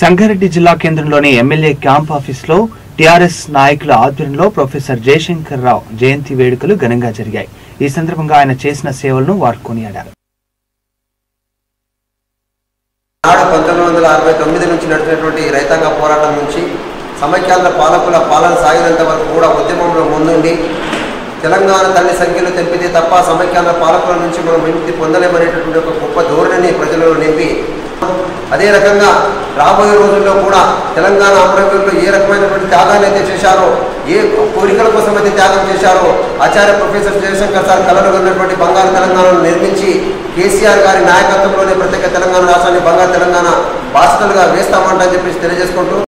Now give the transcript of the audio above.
సంగారెడ్డి జిల్లా కేంద్రంలోని MLA camp ఆఫీస్లో టీఆర్ఎస్ నాయకుల ఆధ్వర్యంలో ప్రొఫెసర్ జయశంకర్ రావు జయంతి వేడుకలు ఘనంగా జరిగాయి ఈ సందర్భంగా ఆయన చేసిన సేవలను వారు కొనియాడారు నాడు పంతొమ్మిది వందల అరవై తొమ్మిది నుంచి నడిచినటువంటి రైతాంగ పోరాటం నుంచి సమైక్యాంధ్ర పాలకుల పాలన సాగినంత వరకు కూడా ఉద్యమంలో ముందుండి తెలంగాణ తల్లి సంఖ్యలు తెంపితే తప్ప సమైక్యాంధ్ర పాలకుల నుంచి మనం విముక్తి పొందలేమనేటటువంటి ఒక గొప్ప ధోరణిని ప్రజలలో నింపి అదే రకంగా రాబోయే రోజుల్లో కూడా తెలంగాణ అమరవీరులు ఏ రకమైనటువంటి త్యాగాలు అయితే చేశారో ఏ కోరికల కోసం అయితే త్యాగం చేశారో ఆచార్య ప్రొఫెసర్ జయశంకర్ సార్ కలలు ఉన్నటువంటి బంగారు తెలంగాణను నిర్మించి కేసీఆర్ గారి నాయకత్వంలోనే ప్రత్యేక తెలంగాణ రాష్ట్రాన్ని బంగారు తెలంగాణ బాధ్యతలుగా వేస్తామంటని చెప్పేసి తెలియజేసుకుంటూ